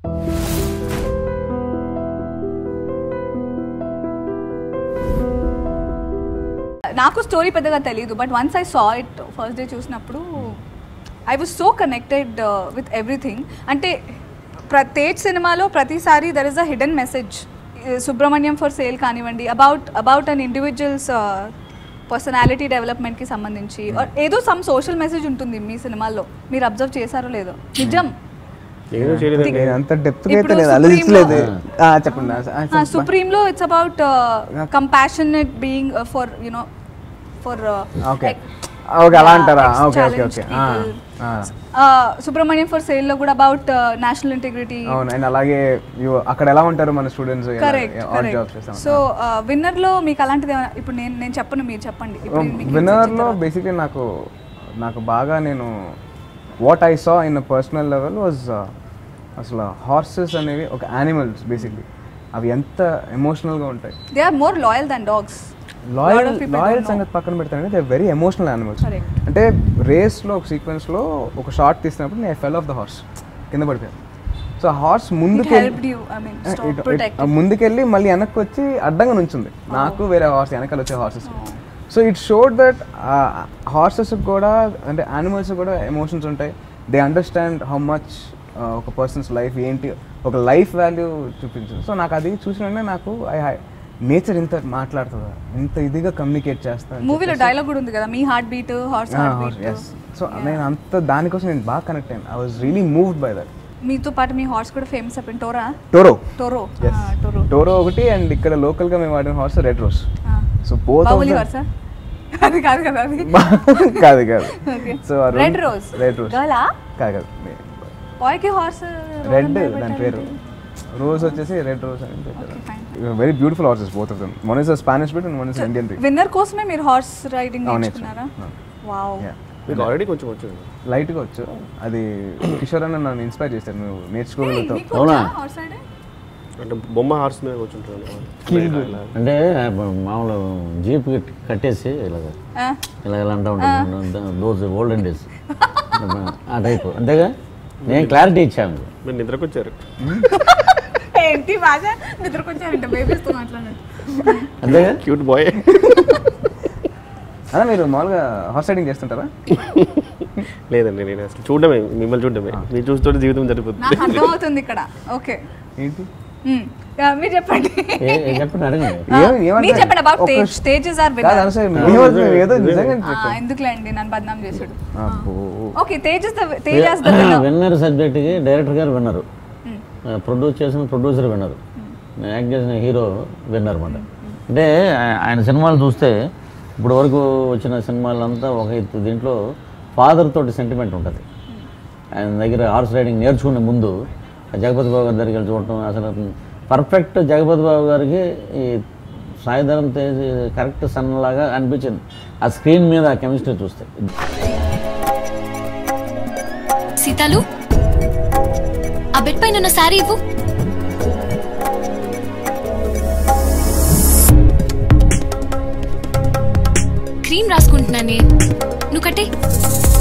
నాకు స్టోరీ పెద్దగా తెలియదు but once I saw it first day చూసినప్పుడు I was so connected with everything అంటే ప్ర తేజ్ సినిమాలో ప్రతిసారి there is a hidden message Subrahmanyam for sale కానివ్వండి about about an individuals personality డెవలప్మెంట్కి సంబంధించి or ఏదో సమ్ సోషల్ మెసేజ్ ఉంటుంది మీ సినిమాల్లో మీరు అబ్జర్వ్ చేశారో లేదో నిజం నేను చేయలేదండి నేను అంత డెప్త్ ఇప్పుడు అయితే లేదు Supreme ఆలోచించలేదు ఆ, చెప్పండి ఆ, ఆ, చెప్పండి. సుప్రీంలో it's about compassionate being for you know for okay okay అలా అంటారా ఓకే ఓకే ఓకే ఆ, ఆ. సుబ్రహ్మణ్యం ఫర్ సేల్ లో కూడా అబౌట్ నేషనల్ ఇంటిగ్రిటీ అవును అండ్ అలాగే you- అక్కడ ఎలా ఉంటారు మన స్టూడెంట్స్ కరెక్ట్ ఆల్ జాబ్స్ చేస్తాం సో విన్నర్ లో మీకు అలాంటిది ఏమైనా ఇప్పుడు నేను నేను చెప్పను మీరు చెప్పండి ఇప్పుడు నేను మీకు విన్నర్ ఇచ్చిన లో తర్వాత. బేసిక్లీ నాకు నాకు బాగా నేను what I saw in personal level was అసలు హార్సెస్ అనేవి ఒక యానిమల్స్ బేసిక్లీ అవి ఎంత ఎమోషనల్గా ఉంటాయి they are more loyal than dogs loyal of people loyal don't know. సంగతి పక్కన పెడతానంటే they very emotional animals Correct. అంటే రేస్లో ఒక సీక్వెన్స్లో ఒక షార్ట్ తీసినప్పుడు నేను ఫెల్ ఆఫ్ ద హార్స్ కింద పడిపోయాను సో ఆ హార్స్ ఇట్ ముందుకు helped you I mean stop protect ముందుకెళ్ళి మళ్ళీ వెనక్కి వచ్చి అడ్డంగా నుంచుంది నాకు వేరే హార్స్ వెనకాల వచ్చే horses so it showed that horses కూడా అంటే యానిమల్స్ కూడా ఎమోషన్స్ ఉంటాయి దే అండర్స్టాండ్ హౌ మచ్ ఒక పర్సన్స్ లైఫ్ ఏంటి ఒక లైఫ్ వాల్యూ చూపించింది సో నాకు అది చూసిన వెంటనే నాకు ఐ నేచర్ ఇంత మాట్లాడుతుందా ఇంత ఇదిగా కమ్యూనికేట్ చేస్తా మూవీలో డైలాగ్ కూడా ఉంది కదా మీ heart beat horse heart beat yes so నేను అంత దానికోసం నేను బాగా కనెక్ట్ అయ్యాను I was really moved by that మీతో పాటు మీ హార్స్ కూడా ఫేమస్ అయిపోయింది టోరా టోరో టోరో టోరో టోరో ఒకటి అండ్ ఇక్కడ లోకల్ గా మేము వాడిన horse red rose so both బాహులి హార్సా అది కాదు కదా అది కాదు కాదు Okay. So red rose red rose గర్లా కాదు కాదు బాయ్ కి హార్స్ రెడ్ దాని పేరు రోజ్ వచ్చేసి రెడ్ రోజ్ అని పెట్టారు very beautiful horses both of them one is Spanish breed and one is Indian breed winner కోసమే మీరు హార్స్ రైడింగ్ అవును, నేర్చుకున్నారా వావ్ మీకు ఆల్రెడీ కొంచెం వచ్చింది లైట్ గా వచ్చు అది కిషోర్ అన్న నన్ను ఇన్స్పైర్ చేశారు నువ్వు నేర్చుకోగలుగుతావు అవునా? హార్స్ రైడింగ్ అంటే బొమ్మ హార్స్ మీద కూర్చుంటాను అంటే మామూలు జీప్ కట్టేసి ఇలాగ ఇలాగ ఇలా అంటూ ఉంటాను దోస్ ఓల్డెన్ డేస్ ఆ టైప్ అంతేగా నేను క్లారిటీ ఇచ్చాను మీరు నిద్రకు వచ్చారు ఏంటి భాష నిద్రకొచ్చారంట బేబీస్ తో మాట్లాడినట్టు అంతేగా క్యూట్ బాయ్ అలా మీరు మామూలుగా హార్స్ రైడింగ్ చేస్తుంటారా లేదండి నేను అసలు చూడడమే మిమ్మల్ని చూడడమే మీరు చూస్తుంటే జీవితం జరిగిపోతుంది నాకు అర్థమవుతుంది ఇక్కడ ఓకే ఏంటి మీరు చెప్పండి ఏ- ఏ చెప్పండి అడగండి ఏం- ఏమంటారు? మీరు చెప్పండి అబౌట్ ఒక్క తేజ్ తేజెస్ ఆర్ కాదు విన్నర్ అనసూయ, ఏమవుతుంది? ఏదో నిజంగా ఎందుకులేండి నన్ను బద్నాం చేసాడు అబ్బో. Okay Tejas the Tejas the winner winner సబ్జెక్ట్కి డైరెక్టర్ గారు విన్నరు ప్రొడ్యూస్ చేసిన ప్రొడ్యూసర్ విన్నరు నేను యాక్ట్ చేసిన హీరో విన్నర్ అనమాట అంటే ఆయ- ఆయన సినిమాలు చూస్తే ఇప్పుడు వరకు వచ్చిన సినిమాలంతా ఒక ఎత్తు దీంట్లో ఫాదర్ తోటి సెంటిమెంట్ ఉంటుంది ఆయన దగ్గర హార్స్ రైడింగ్ నేర్చుకునే ముందు జగపతి బాబు గారి దగ్గరికి వెళ్ళి చూడటం అసలు పర్ఫెక్ట్ జగపతి బాబు గారికి ఈ సాయిధరం తేజ్ కరెక్ట్ సన్ లాగా అనిపించింది ఆ స్క్రీన్ మీద ఆ కెమిస్ట్రీ చూస్తే సీతాలు ఆ బెడ్ పైన ఉన్న శారీ ఇవ్వు క్రీమ్ రాసుకుంటున్నానే నువ్వు కట్టే